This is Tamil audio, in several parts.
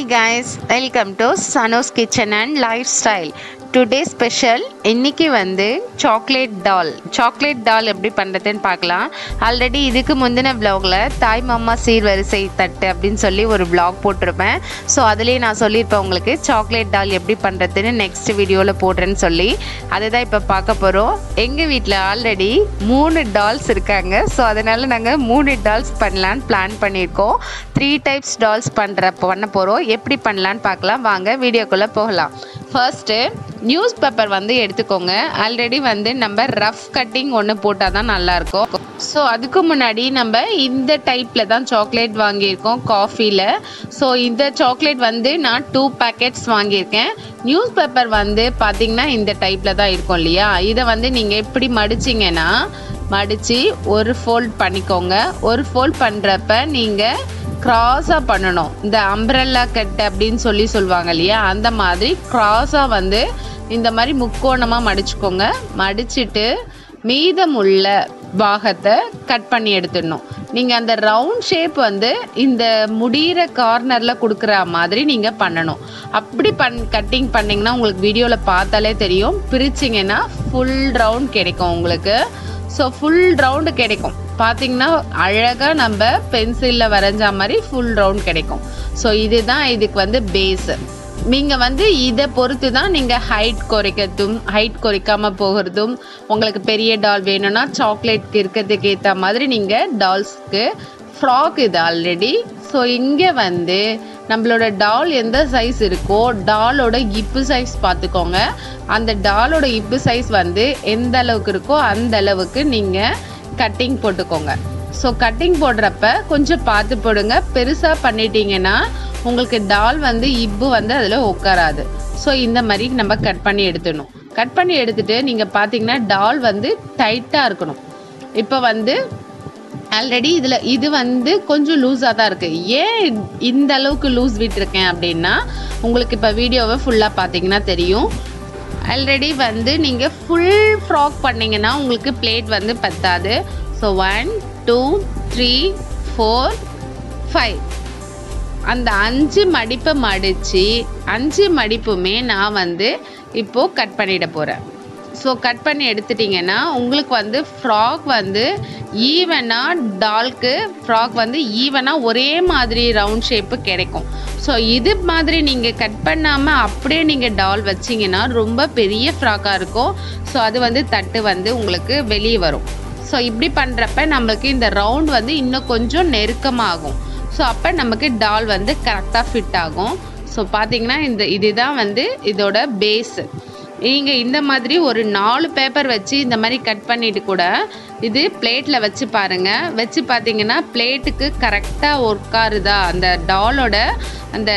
guys, welcome to Sano's Kitchen and Lifestyle. Today special இன்னைக்கு வந்து சாக்லேட் டால் சாக்லேட் டால் எப்படி பண்ணுறதுன்னு பார்க்கலாம் ஆல்ரெடி இதுக்கு முந்தின vlogல தாய் மாமா சீர்வரிசை தட்டு அப்படின்னு சொல்லி ஒரு vlog போட்டிருப்பேன் ஸோ அதுலேயே நான் சொல்லியிருப்பேன் உங்களுக்கு சாக்லேட் டால் எப்படி பண்ணுறதுன்னு நெக்ஸ்ட் வீடியோவில் போடுறேன்னு சொல்லி அதை தான் இப்போ பார்க்க போகிறோம் எங்கள் வீட்டில் ஆல்ரெடி மூணு டால்ஸ் இருக்காங்க ஸோ அதனால் நாங்கள் மூணு டால்ஸ் பண்ணலான்னு பிளான் பண்ணியிருக்கோம் த்ரீ டைப்ஸ் டால்ஸ் பண்ணுற பண்ண போகிறோம் எப்படி பண்ணலான்னு பார்க்கலாம் வாங்க வீடியோக்குள்ளே போகலாம் ஃபர்ஸ்ட்டு நியூஸ் பேப்பர் வந்து எடுத்துக்கோங்க ஆல்ரெடி வந்து நம்ம ரஃப் கட்டிங் ஒன்று போட்டால் தான் நல்லாயிருக்கும் ஸோ அதுக்கு முன்னாடி நம்ம இந்த டைப்பில் தான் சாக்லேட் வாங்கியிருக்கோம் காஃபியில் ஸோ இந்த சாக்லேட் வந்து நான் டூ பேக்கெட்ஸ் வாங்கியிருக்கேன் நியூஸ் பேப்பர் வந்து பார்த்தீங்கன்னா இந்த டைப்பில் தான் இருக்கும் இல்லையா இதை வந்து நீங்கள் எப்படி மடிச்சிங்கன்னா மடித்து ஒரு ஃபோல்ட் பண்ணிக்கோங்க ஒரு ஃபோல்ட் பண்ணுறப்ப நீங்கள் க்ராஸாக பண்ணணும் இந்த அம்ப்ரெல்லா கட் அப்படின்னு சொல்லி சொல்லுவாங்க இல்லையா அந்த மாதிரி க்ராஸாக வந்து இந்த மாதிரி முக்கோணமாக மடிச்சுக்கோங்க மடிச்சிட்டு மீதமுள்ள பாகத்தை கட் பண்ணி எடுத்துடணும் நீங்கள் அந்த ரவுண்ட் ஷேப் வந்து இந்த முடிகிற கார்னரில் கொடுக்குற மாதிரி நீங்கள் பண்ணணும் அப்படி பண் கட்டிங் பண்ணிங்கன்னா உங்களுக்கு வீடியோவில் பார்த்தாலே தெரியும் பிரிச்சிங்கன்னா ஃபுல் ரவுண்ட் கிடைக்கும் உங்களுக்கு ஸோ ஃபுல் ரவுண்டு கிடைக்கும் பார்த்தீங்கன்னா அழகாக நம்ம பென்சிலில் வரைஞ்ச மாதிரி ஃபுல் ரவுண்ட் கிடைக்கும் ஸோ இதுதான் இதுக்கு வந்து பேஸு நீங்கள் வந்து இதை பொறுத்து தான் நீங்கள் ஹைட் குறைக்கிறதும் ஹைட் குறைக்காமல் போகிறதும் உங்களுக்கு பெரிய டால் வேணும்னா சாக்லேட்க்கு இருக்கிறதுக்கு ஏற்ற மாதிரி நீங்கள் டால்ஸ்க்கு ஃப்ராக் இது ஆல்ரெடி ஸோ இங்கே வந்து நம்மளோட டால் எந்த சைஸ் இருக்கோ டாலோட இப்பு சைஸ் பார்த்துக்கோங்க அந்த டாலோட இப்பு சைஸ் வந்து எந்த அளவுக்கு இருக்கோ அந்த அளவுக்கு நீங்கள் கட்டிங் போட்டுக்கோங்க ஸோ கட்டிங் போடுறப்ப கொஞ்சம் பார்த்து போடுங்க பெருசாக பண்ணிட்டீங்கன்னா உங்களுக்கு டால் வந்து இப்பு வந்து அதில் உட்காராது ஸோ இந்த மாதிரி நம்ம கட் பண்ணி எடுத்துடணும் கட் பண்ணி எடுத்துட்டு நீங்கள் பார்த்தீங்கன்னா டால் வந்து டைட்டாக இருக்கணும் இப்போ வந்து ஆல்ரெடி இதில் இது வந்து கொஞ்சம் லூஸாக தான் இருக்குது ஏன் இந்த அளவுக்கு லூஸ் விட்டுருக்கேன் அப்படின்னா உங்களுக்கு இப்போ வீடியோவை ஃபுல்லாக பார்த்தீங்கன்னா தெரியும் ஆல்ரெடி வந்து நீங்கள் ஃபுல் ஃப்ராக் பண்ணிங்கன்னா உங்களுக்கு பிளேட் வந்து பத்தாது so one two three four five அந்த அஞ்சு மடிப்பை மடித்து அஞ்சு மடிப்புமே நான் வந்து இப்போது கட் பண்ணிட போகிறேன் ஸோ கட் பண்ணி எடுத்துட்டிங்கன்னா உங்களுக்கு வந்து ஃப்ராக் வந்து ஈவனாக டால்க்கு ஃப்ராக் வந்து ஈவனாக ஒரே மாதிரி ரவுண்ட் ஷேப்பு கிடைக்கும் ஸோ இது மாதிரி நீங்கள் கட் பண்ணாமல் அப்படியே நீங்கள் டால் வச்சிங்கன்னா ரொம்ப பெரிய ஃப்ராக்காக இருக்கும் ஸோ அது வந்து தட்டு வந்து உங்களுக்கு வெளியே வரும் ஸோ இப்படி பண்ணுறப்ப நம்மளுக்கு இந்த ரவுண்ட் வந்து இன்னும் கொஞ்சம் நெருக்கமாகும் ஸோ அப்போ நமக்கு டால் வந்து கரெக்டாக ஃபிட் ஆகும் ஸோ பார்த்தீங்கன்னா இந்த இதுதான் வந்து இதோட பேஸு நீங்கள் இந்த மாதிரி ஒரு நாலு பேப்பர் வச்சு இந்த மாதிரி கட் பண்ணிட்டு கூட இது பிளேட்டில் வச்சு பாருங்கள் வச்சு பார்த்தீங்கன்னா பிளேட்டுக்கு கரெக்டாக ஒர்க் ஆகுதா அந்த டாலோட அந்த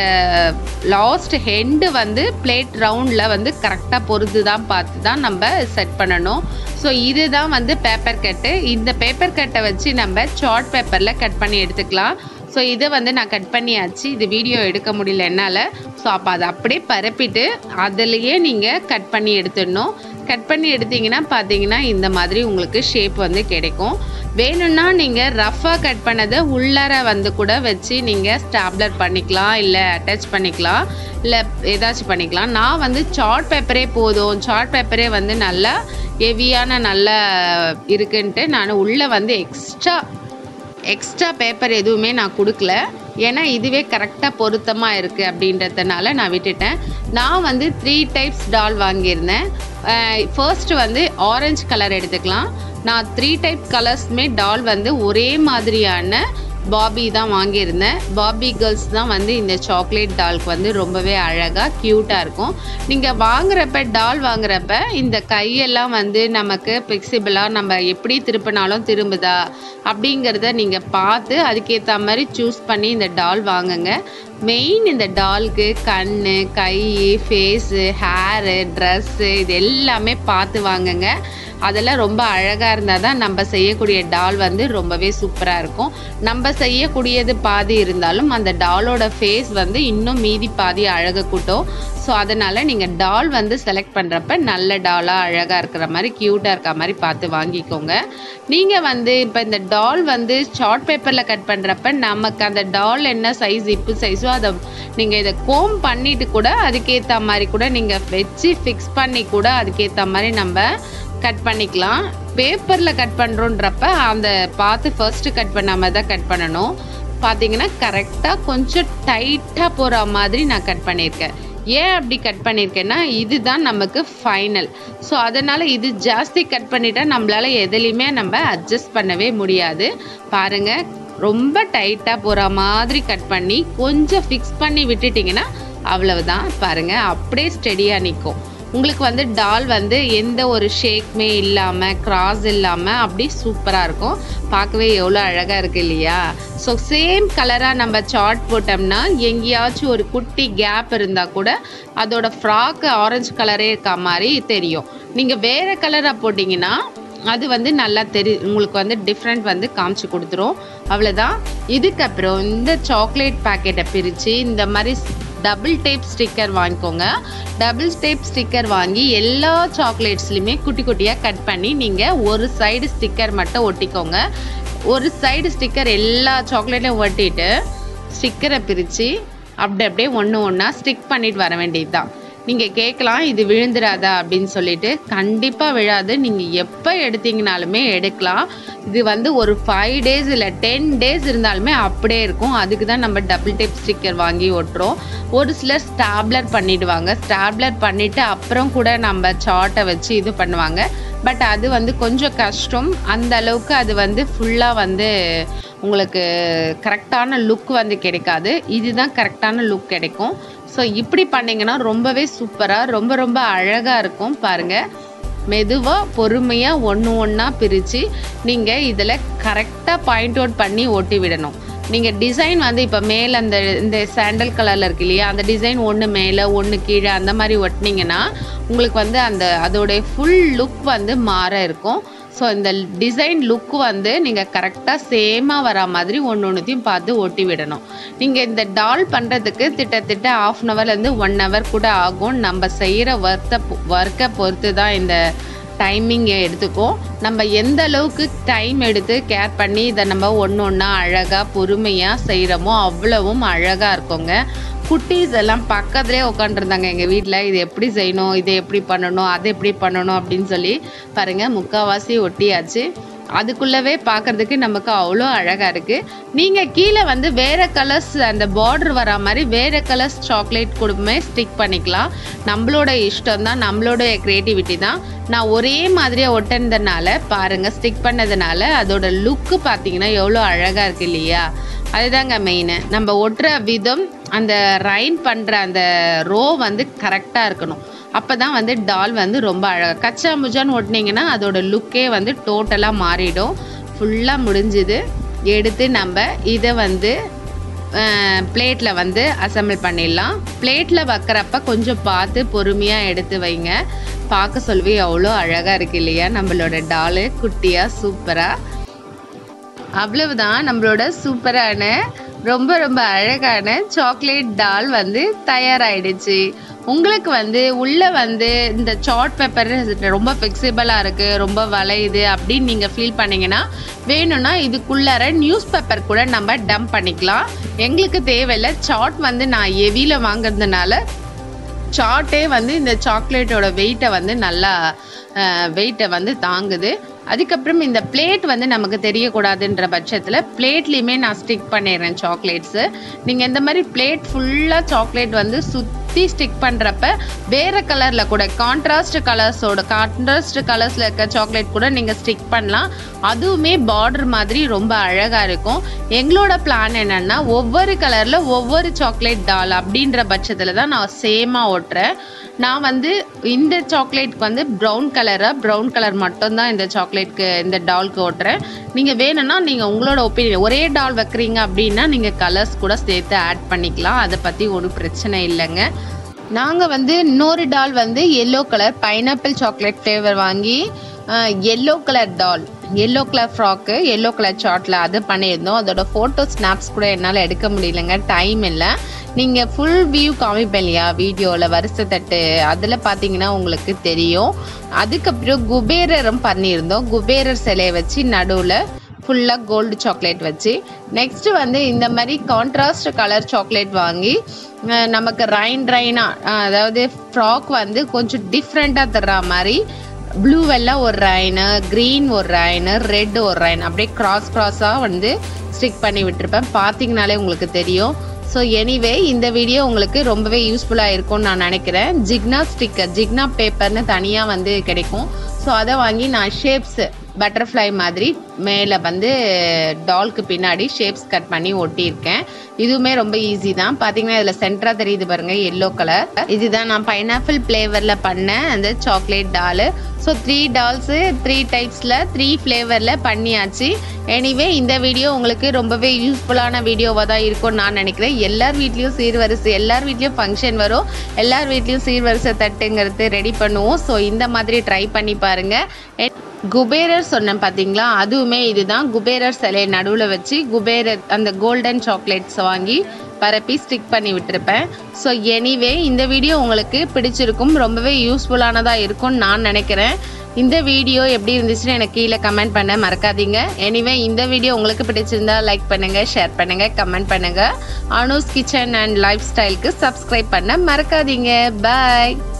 லாஸ்ட் ஹெண்டு வந்து பிளேட் ரவுண்டில் வந்து கரெக்டாக பொறுத்து தான் பார்த்து தான் நம்ம செட் பண்ணணும் ஸோ இதுதான் வந்து பேப்பர் கட்டு இந்த பேப்பர் கட்டை வச்சு நம்ம சார்ட் பேப்பரில் கட் பண்ணி எடுத்துக்கலாம் ஸோ இதை வந்து நான் கட் பண்ணியாச்சு இது வீடியோ எடுக்க முடியல என்னால் ஸோ அப்போ அதை அப்படியே பரப்பிட்டு அதுலேயே நீங்கள் கட் பண்ணி எடுத்துடணும் கட் பண்ணி எடுத்தீங்கன்னா பார்த்தீங்கன்னா இந்த மாதிரி உங்களுக்கு ஷேப் வந்து கிடைக்கும் வேணும்னா நீங்கள் ரஃப்பாக கட் பண்ணதை உள்ளார வந்து கூட வச்சு நீங்கள் ஸ்டாப்லர் பண்ணிக்கலாம் இல்லை அட்டாச் பண்ணிக்கலாம் இல்லை ஏதாச்சும் பண்ணிக்கலாம் நான் வந்து சார்ட் பேப்பரே போதும் சார்ட் பேப்பரே வந்து நல்லா ஹெவியான நல்லா இருக்குன்ட்டு நான் உள்ளே வந்து எக்ஸ்ட்ரா எக்ஸ்ட்ரா பேப்பர் எதுவுமே நான் கொடுக்கல ஏன்னா இதுவே கரெக்டாக பொருத்தமாக இருக்குது அப்படின்றதுனால நான் விட்டுட்டேன் நான் வந்து த்ரீ டைப்ஸ் டால் வாங்கியிருந்தேன் ஃபர்ஸ்ட் வந்து ஆரஞ்சு கலர் எடுத்துக்கலாம் நான் த்ரீ டைப் கலர்ஸுமே டால் வந்து ஒரே மாதிரியான பாபி தான் வாங்கியிருந்தேன் பாபி கேர்ள்ஸ் தான் வந்து இந்த சாக்லேட் டால்க்கு வந்து ரொம்பவே அழகாக க்யூட்டாக இருக்கும் நீங்கள் வாங்குறப்ப டால் வாங்குறப்ப இந்த கையெல்லாம் வந்து நமக்கு ஃப்ளெக்சிபிளாக நம்ம எப்படி திருப்பினாலும் திரும்புதா அப்படிங்கிறத நீங்கள் பார்த்து அதுக்கேற்ற மாதிரி சூஸ் பண்ணி இந்த டால் வாங்குங்க மெயின் இந்த டால்க்கு கண் கை ஃபேஸு ஹேரு ட்ரெஸ்ஸு இது எல்லாமே பார்த்து வாங்குங்க அதெல்லாம் ரொம்ப அழகாக இருந்தால் தான் நம்ம செய்யக்கூடிய டால் வந்து ரொம்பவே சூப்பராக இருக்கும் நம்ம செய்யக்கூடியது பாதி இருந்தாலும் அந்த டாலோட ஃபேஸ் வந்து இன்னும் மீதி பாதி அழகு கூட்டும் ஸோ ஸோ அதனால் நீங்கள் டால் வந்து செலக்ட் பண்ணுறப்ப நல்ல டாலாக அழகாக இருக்கிற மாதிரி க்யூட்டாக இருக்கிற மாதிரி பார்த்து வாங்கிக்கோங்க நீங்கள் வந்து இப்போ இந்த டால் வந்து சார்ட் பேப்பரில் கட் பண்ணுறப்ப நமக்கு அந்த டால் என்ன சைஸ் இப்பு சைஸோ அதை நீங்கள் இதை கோம் பண்ணிட்டு கூட அதுக்கேற்ற மாதிரி கூட நீங்கள் வச்சு ஃபிக்ஸ் பண்ணி கூட அதுக்கேற்ற மாதிரி நம்ம கட் பண்ணிக்கலாம் பேப்பரில் கட் பண்ணுறோன்றப்ப அந்த பார்த்து ஃபர்ஸ்ட்டு கட் பண்ணாமல் தான் கட் பண்ணணும் பார்த்தீங்கன்னா கரெக்டாக கொஞ்சம் டைட்டாக போகிற மாதிரி நான் கட் பண்ணியிருக்கேன் ஏன் அப்படி கட் பண்ணியிருக்கேன்னா இதுதான் நமக்கு ஃபைனல் ஸோ அதனால் இது ஜாஸ்தி கட் பண்ணிட்டா நம்மளால் எதுலேயுமே நம்ம அட்ஜஸ்ட் பண்ணவே முடியாது பாருங்கள் ரொம்ப டைட்டாக போகிற மாதிரி கட் பண்ணி கொஞ்சம் ஃபிக்ஸ் பண்ணி விட்டுட்டிங்கன்னா அவ்வளவுதான் பாருங்கள் அப்படியே ஸ்டெடியாக நிற்கும் உங்களுக்கு வந்து டால் வந்து எந்த ஒரு ஷேக்குமே இல்லாமல் கிராஸ் இல்லாமல் அப்படி சூப்பராக இருக்கும் பார்க்கவே எவ்வளோ அழகாக இருக்குது இல்லையா ஸோ சேம் கலராக நம்ம சார்ட் போட்டோம்னா எங்கேயாச்சும் ஒரு குட்டி கேப் இருந்தால் கூட அதோட ஃப்ராக்கு ஆரஞ்சு கலரே இருக்க மாதிரி தெரியும் நீங்கள் வேறு கலராக போட்டிங்கன்னா அது வந்து நல்லா தெரி உங்களுக்கு வந்து டிஃப்ரெண்ட் வந்து காமிச்சு கொடுத்துரும் அவ்வளோதான் இதுக்கப்புறம் இந்த சாக்லேட் பேக்கெட்டை பிரித்து இந்த மாதிரி டபுள் டேப் ஸ்டிக்கர் வாங்கிக்கோங்க டபுள் டேப் ஸ்டிக்கர் வாங்கி எல்லா சாக்லேட்ஸ்லையுமே குட்டி குட்டியாக கட் பண்ணி நீங்கள் ஒரு சைடு ஸ்டிக்கர் மட்டும் ஒட்டிக்கோங்க ஒரு சைடு ஸ்டிக்கர் எல்லா சாக்லேட்லையும் ஒட்டிட்டு ஸ்டிக்கரை பிரித்து அப்படி அப்படியே ஒன்று ஒன்றா ஸ்டிக் பண்ணிட்டு வர வேண்டியது தான் நீங்கள் கேட்கலாம் இது விழுந்துராதா அப்படின்னு சொல்லிட்டு கண்டிப்பாக விழாது நீங்கள் எப்போ எடுத்தீங்கனாலுமே எடுக்கலாம் இது வந்து ஒரு ஃபைவ் டேஸ் இல்லை டென் டேஸ் இருந்தாலுமே அப்படியே இருக்கும் அதுக்கு தான் நம்ம டபுள் டேப் ஸ்டிக்கர் வாங்கி ஒட்டுறோம் ஒரு சிலர் ஸ்டாப்லர் பண்ணிடுவாங்க ஸ்டாப்லர் பண்ணிவிட்டு அப்புறம் கூட நம்ம சார்ட்டை வச்சு இது பண்ணுவாங்க பட் அது வந்து கொஞ்சம் கஷ்டம் அந்த அளவுக்கு அது வந்து ஃபுல்லாக வந்து உங்களுக்கு கரெக்டான லுக் வந்து கிடைக்காது இதுதான் கரெக்டான லுக் கிடைக்கும் ஸோ இப்படி பண்ணிங்கன்னா ரொம்பவே சூப்பராக ரொம்ப ரொம்ப அழகாக இருக்கும் பாருங்கள் மெதுவாக பொறுமையாக ஒன்று ஒன்றா பிரித்து நீங்கள் இதில் கரெக்டாக பாயிண்ட் அவுட் பண்ணி ஒட்டி விடணும் நீங்கள் டிசைன் வந்து இப்போ மேலே அந்த இந்த சாண்டல் கலரில் இருக்கு இல்லையா அந்த டிசைன் ஒன்று மேலே ஒன்று கீழே அந்த மாதிரி ஒட்டினீங்கன்னா உங்களுக்கு வந்து அந்த அதோடைய ஃபுல் லுக் வந்து மாற இருக்கும் ஸோ இந்த டிசைன் லுக் வந்து நீங்கள் கரெக்டாக சேமாக வரா மாதிரி ஒன்று ஒன்றுத்தையும் பார்த்து ஒட்டி விடணும் நீங்கள் இந்த டால் பண்ணுறதுக்கு திட்டத்திட்ட ஆஃப் அன் ஹவர்லேருந்து ஒன் ஹவர் கூட ஆகும் நம்ம செய்கிற ஒர்த்தை ஒர்க்கை பொறுத்து தான் இந்த டைமிங் எடுத்துக்கும் நம்ம எந்த அளவுக்கு டைம் எடுத்து கேர் பண்ணி இதை நம்ம ஒன்று ஒன்றா அழகாக பொறுமையாக செய்கிறோமோ அவ்வளவும் அழகாக இருக்குங்க குட்டீஸ் எல்லாம் பக்கத்துலேயே உட்காந்துருந்தாங்க எங்கள் வீட்டில் இது எப்படி செய்யணும் இதை எப்படி பண்ணணும் அதை எப்படி பண்ணணும் அப்படின்னு சொல்லி பாருங்கள் முக்கால்வாசி ஒட்டியாச்சு அதுக்குள்ளவே பார்க்கறதுக்கு நமக்கு அவ்வளோ அழகாக இருக்குது நீங்கள் கீழே வந்து வேறு கலர்ஸ் அந்த பார்டர் வரா மாதிரி வேறு கலர்ஸ் சாக்லேட் கொடுமே ஸ்டிக் பண்ணிக்கலாம் நம்மளோட இஷ்டம் தான் நம்மளோட க்ரியேட்டிவிட்டி தான் நான் ஒரே மாதிரியாக ஒட்டினதுனால பாருங்கள் ஸ்டிக் பண்ணதுனால அதோட லுக்கு பார்த்தீங்கன்னா எவ்வளோ அழகாக இருக்கு இல்லையா அதுதாங்க மெயின் நம்ம ஒட்டுற விதம் அந்த ரைன் பண்ணுற அந்த ரோ வந்து கரெக்டாக இருக்கணும் அப்போ தான் வந்து டால் வந்து ரொம்ப அழகாக கச்சா முஜான்னு ஒட்டினீங்கன்னா அதோட லுக்கே வந்து டோட்டலாக மாறிடும் ஃபுல்லாக முடிஞ்சுது எடுத்து நம்ம இதை வந்து பிளேட்டில் வந்து அசம்பிள் பண்ணிடலாம் பிளேட்டில் வைக்கிறப்ப கொஞ்சம் பார்த்து பொறுமையாக எடுத்து வைங்க பார்க்க சொல்லவே அவ்வளோ அழகாக இருக்கு இல்லையா நம்மளோட டாலு குட்டியாக சூப்பராக அவ்வளவுதான் நம்மளோட சூப்பரான ரொம்ப ரொம்ப அழகான சாக்லேட் டால் வந்து தயாராயிடுச்சு உங்களுக்கு வந்து உள்ள வந்து இந்த சார்ட் பேப்பர் ரொம்ப ஃபிக்சிபிளாக இருக்குது ரொம்ப வளையுது அப்படின்னு நீங்கள் ஃபீல் பண்ணீங்கன்னா வேணும்னா இதுக்குள்ளார நியூஸ் பேப்பர் கூட நம்ம டம்ப் பண்ணிக்கலாம் எங்களுக்கு தேவையில்லை சார்ட் வந்து நான் எவியில் வாங்குறதுனால சார்ட்டே வந்து இந்த சாக்லேட்டோட வெயிட்டை வந்து நல்லா வெயிட்டை வந்து தாங்குது அதுக்கப்புறம் இந்த பிளேட் வந்து நமக்கு தெரியக்கூடாதுன்ற பட்சத்தில் பிளேட்லேயுமே நான் ஸ்டிக் பண்ணிடுறேன் சாக்லேட்ஸு நீங்கள் இந்த மாதிரி பிளேட் ஃபுல்லாக சாக்லேட் வந்து சுற்றி ஸ்டிக் பண்ணுறப்ப வேறு கலரில் கூட கான்ட்ராஸ்ட் கலர்ஸோட கான்ட்ராஸ்ட் கலர்ஸில் இருக்க சாக்லேட் கூட நீங்கள் ஸ்டிக் பண்ணலாம் அதுவுமே பார்டர் மாதிரி ரொம்ப அழகாக இருக்கும் எங்களோட பிளான் என்னென்னா ஒவ்வொரு கலரில் ஒவ்வொரு சாக்லேட் டால் அப்படின்ற பட்சத்தில் தான் நான் சேமாக ஓட்டுறேன் நான் வந்து இந்த சாக்லேட்க்கு வந்து ப்ரௌன் கலராக ப்ரௌன் கலர் மட்டும்தான் இந்த சாக்லேட்க்கு இந்த டால்க்கு ஓட்டுறேன் நீங்கள் வேணும்னா நீங்கள் உங்களோட ஒப்பீனியன் ஒரே டால் வைக்கிறீங்க அப்படின்னா நீங்கள் கலர்ஸ் கூட சேர்த்து ஆட் பண்ணிக்கலாம் அதை பற்றி ஒன்றும் பிரச்சனை இல்லைங்க நாங்கள் வந்து இன்னொரு டால் வந்து yellow colour pineapple chocolate flavour வாங்கி yellow colour doll yellow colour ஃப்ராக்கு எல்லோ கலர் சார்ட்டில் அது பண்ணியிருந்தோம் அதோட ஃபோட்டோ ஸ்னாப்ஸ் கூட என்னால் எடுக்க முடியலங்க டைம் இல்லை நீங்கள் ஃபுல் வியூ காமிப்பேன் இல்லையா வீடியோவில் வருஷ தட்டு அதில் பார்த்தீங்கன்னா உங்களுக்கு தெரியும் அதுக்கப்புறம் குபேரரும் பண்ணியிருந்தோம் குபேரர் சிலையை வச்சு நடுவில் ஃபுல்லாக கோல்டு சாக்லேட் வச்சு நெக்ஸ்ட்டு வந்து இந்த மாதிரி கான்ட்ராஸ்ட் கலர் சாக்லேட் வாங்கி அஹ் நமக்கு ரைன் ரைனாக அதாவது ஃப்ராக் வந்து கொஞ்சம் டிஃப்ரெண்ட்டாக தர்ற மாதிரி ப்ளூ எல்லாம் ஒரு ரைனு க்ரீன் ஒரு ரைனு ரெட் ஒரு ரைன் அப்படியே கிராஸ் கிராஸாக வந்து ஸ்டிக் பண்ணி விட்டுருப்பேன் பார்த்தீங்கனாலே உங்களுக்கு தெரியும் ஸோ எனிவே இந்த வீடியோ உங்களுக்கு ரொம்பவே யூஸ்ஃபுல்லாக இருக்கும்னு நான் நினைக்கிறேன் ஜிக்னா ஸ்டிக்கர் ஜிக்னா பேப்பர்னு தனியாக வந்து கிடைக்கும் ஸோ அதை வாங்கி நான் ஷேப்ஸு பட்டர்ஃப்ளை மாதிரி மேலே வந்து டால்க்கு பின்னாடி ஷேப்ஸ் கட் பண்ணி ஒட்டியிருக்கேன் இதுவுமே ரொம்ப ஈஸி தான் பார்த்தீங்கன்னா இதில் சென்டராக தெரியுது பாருங்க எல்லோ கலர் இதுதான் நான் பைனாப்பிள் ஃப்ளேவரில் பண்ண அந்த chocolate doll so three dolls three டைப்ஸில் த்ரீ ஃப்ளேவரில் பண்ணியாச்சு எனிவே இந்த வீடியோ உங்களுக்கு ரொம்பவே யூஸ்ஃபுல்லான வீடியோவாக தான் இருக்கும்னு நான் நினைக்கிறேன் எல்லார் வீட்லேயும் சீர்வரிசை எல்லார் வீட்லேயும் ஃபங்க்ஷன் வரும் எல்லார் வீட்லேயும் சீர்வரிசை தட்டுங்கிறது ரெடி பண்ணுவோம் ஸோ இந்த மாதிரி ட்ரை பண்ணி பாருங்கள் குபேரர் சொன்னேன் பார்த்தீங்களா அதுவுமே இதுதான் குபேரர் சிலையை நடுவில் வச்சு குபேரர் அந்த கோல்டன் சாக்லேட்ஸ் வாங்கி பரப்பி ஸ்டிக் பண்ணி விட்டுருப்பேன் ஸோ எனிவே இந்த வீடியோ உங்களுக்கு பிடிச்சிருக்கும் ரொம்பவே யூஸ்ஃபுல்லானதாக இருக்கும்னு நான் நினைக்கிறேன் இந்த வீடியோ எப்படி இருந்துச்சுன்னு எனக்கு கீழே கமெண்ட் பண்ண மறக்காதீங்க எனிவே இந்த வீடியோ உங்களுக்கு பிடிச்சிருந்தா லைக் பண்ணுங்கள் ஷேர் பண்ணுங்கள் கமெண்ட் பண்ணுங்கள் அனுஸ் கிச்சன் அண்ட் லைஃப் ஸ்டைலுக்கு சப்ஸ்கிரைப் பண்ண மறக்காதீங்க பாய்